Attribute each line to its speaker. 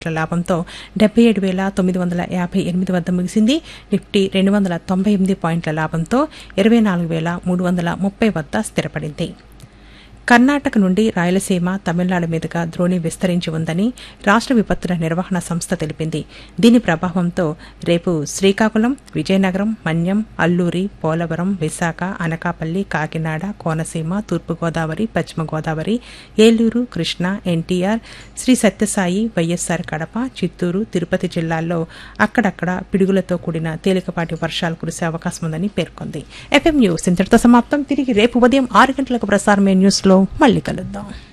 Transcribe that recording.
Speaker 1: పాయింట్ల లాభంతో డెబ్బై ఏడు వేల తొమ్మిది వందల యాభై ఎనిమిది వద్ద ముగిసింది నిఫ్టీ రెండు వందల తొంభై ఎనిమిది పాయింట్ల లాభంతో ఇరవై నాలుగు వేల మూడు వందల ముప్పై వద్ద స్థిరపడింది కర్ణాటక నుండి రాయలసీమ తమిళనాడు మీదుగా ద్రోణి విస్తరించి ఉందని రాష్ట్ర విపత్తుల నిర్వహణ సంస్థ తెలిపింది దీని ప్రభావంతో రేపు శ్రీకాకుళం విజయనగరం మన్యం అల్లూరి పోలవరం విశాఖ అనకాపల్లి కాకినాడ కోనసీమ తూర్పుగోదావరి పశ్చిమ గోదావరి ఏలూరు కృష్ణా ఎన్టీఆర్ శ్రీ సత్యసాయి వైఎస్సార్ కడప చిత్తూరు తిరుపతి జిల్లాల్లో అక్కడక్కడ పిడుగులతో కూడిన తేలికపాటి వర్షాలు కురిసే అవకాశం ఉందని పేర్కొంది ఎఫ్ఎం న్యూస్ ఇంతటితో సమాప్తం తిరిగి రేపు ఉదయం ఆరు గంటలకు ప్రసారమే న్యూస్లో మళ్ళీ కలుద్దాం